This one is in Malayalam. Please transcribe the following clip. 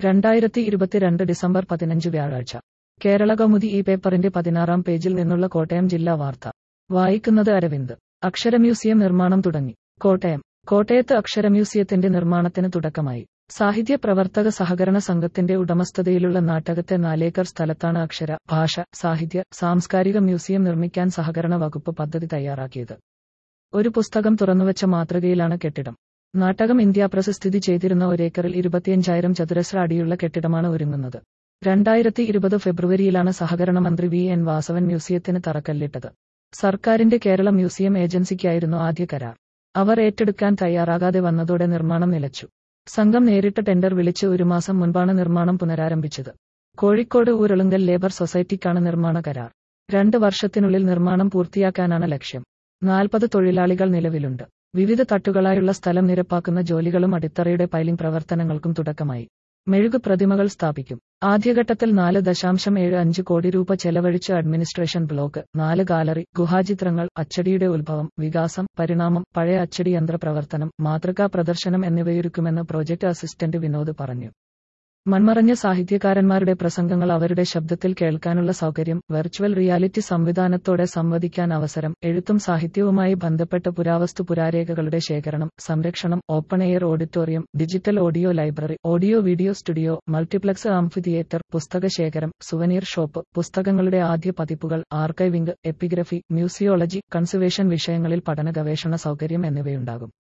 രണ്ടായിരത്തി ഇരുപത്തിരണ്ട് ഡിസംബർ പതിനഞ്ച് വ്യാഴാഴ്ച കേരള കൗമുദി ഈ പേപ്പറിന്റെ പതിനാറാം പേജിൽ നിന്നുള്ള കോട്ടയം ജില്ലാ വാർത്ത വായിക്കുന്നത് അരവിന്ദ് അക്ഷര മ്യൂസിയം നിർമ്മാണം തുടങ്ങി കോട്ടയം കോട്ടയത്ത് അക്ഷര മ്യൂസിയത്തിന്റെ നിർമ്മാണത്തിന് തുടക്കമായി സാഹിത്യ പ്രവർത്തക സഹകരണ സംഘത്തിന്റെ ഉടമസ്ഥതയിലുള്ള നാട്ടകത്തെ നാലേക്കർ സ്ഥലത്താണ് അക്ഷര ഭാഷ സാഹിത്യ സാംസ്കാരിക മ്യൂസിയം നിർമ്മിക്കാൻ സഹകരണ വകുപ്പ് പദ്ധതി തയ്യാറാക്കിയത് ഒരു പുസ്തകം തുറന്നുവച്ച മാതൃകയിലാണ് കെട്ടിടം നാട്ടകം ഇന്ത്യ പ്രസ് സ്ഥിതി ചെയ്തിരുന്ന ഒരേക്കറിൽ ഇരുപത്തിയഞ്ചായിരം ചതുരശ്ര അടിയുള്ള കെട്ടിടമാണ് ഒരുങ്ങുന്നത് രണ്ടായിരത്തി ഇരുപത് ഫെബ്രുവരിയിലാണ് സഹകരണ മന്ത്രി വി എൻ വാസവൻ മ്യൂസിയത്തിന് തറക്കല്ലിട്ടത് സർക്കാരിന്റെ കേരള മ്യൂസിയം ഏജൻസിക്കായിരുന്നു ആദ്യ കരാർ അവർ ഏറ്റെടുക്കാൻ തയ്യാറാകാതെ വന്നതോടെ നിർമ്മാണം നിലച്ചു സംഘം നേരിട്ട് ടെൻഡർ വിളിച്ച് ഒരു മാസം മുൻപാണ് നിർമ്മാണം പുനരാരംഭിച്ചത് കോഴിക്കോട് ഊരളുങ്കൽ ലേബർ സൊസൈറ്റിക്കാണ് നിർമ്മാണ കരാർ രണ്ട് വർഷത്തിനുള്ളിൽ നിർമ്മാണം പൂർത്തിയാക്കാനാണ് ലക്ഷ്യം നാൽപ്പത് തൊഴിലാളികൾ നിലവിലുണ്ട് വിവിധ തട്ടുകളായുള്ള സ്ഥലം നിരപ്പാക്കുന്ന ജോലികളും അടിത്തറയുടെ പൈലിംഗ് പ്രവർത്തനങ്ങൾക്കും തുടക്കമായി മെഴുകു പ്രതിമകൾ സ്ഥാപിക്കും ആദ്യഘട്ടത്തിൽ നാല് ദശാംശം ഏഴ് അഞ്ച് കോടി രൂപ ചെലവഴിച്ച് അഡ്മിനിസ്ട്രേഷൻ ബ്ലോക്ക് നാല് ഗാലറി ഗുഹാചിത്രങ്ങൾ അച്ചടിയുടെ ഉത്ഭവം വികാസം പരിണാമം പഴയ അച്ചടി യന്ത്ര പ്രവർത്തനം മാതൃകാ പ്രദർശനം എന്നിവയൊരുക്കുമെന്ന് പ്രോജക്ട് അസിസ്റ്റന്റ് വിനോദ് പറഞ്ഞു മൺമറഞ്ഞ സാഹിത്യകാരന്മാരുടെ പ്രസംഗങ്ങൾ അവരുടെ ശബ്ദത്തിൽ കേൾക്കാനുള്ള സൗകര്യം വെർച്വൽ റിയാലിറ്റി സംവിധാനത്തോടെ സംവദിക്കാൻ അവസരം എഴുത്തും സാഹിത്യവുമായി ബന്ധപ്പെട്ട പുരാവസ്തു പുരാരേഖകളുടെ ശേഖരണം സംരക്ഷണം open air auditorium digital audio library audio video studio multiplex amphitheatre പുസ്തക ശേഖരം സുവനീർ ഷോപ്പ് പുസ്തകങ്ങളുടെ ആദ്യ പതിപ്പുകൾ ആർക്കൈവിംഗ് എപ്പിഗ്രഫി മ്യൂസിയോളജി കൺസർവേഷൻ വിഷയങ്ങളിൽ പഠന ഗവേഷണ സൗകര്യം എന്നിവയുണ്ടാകും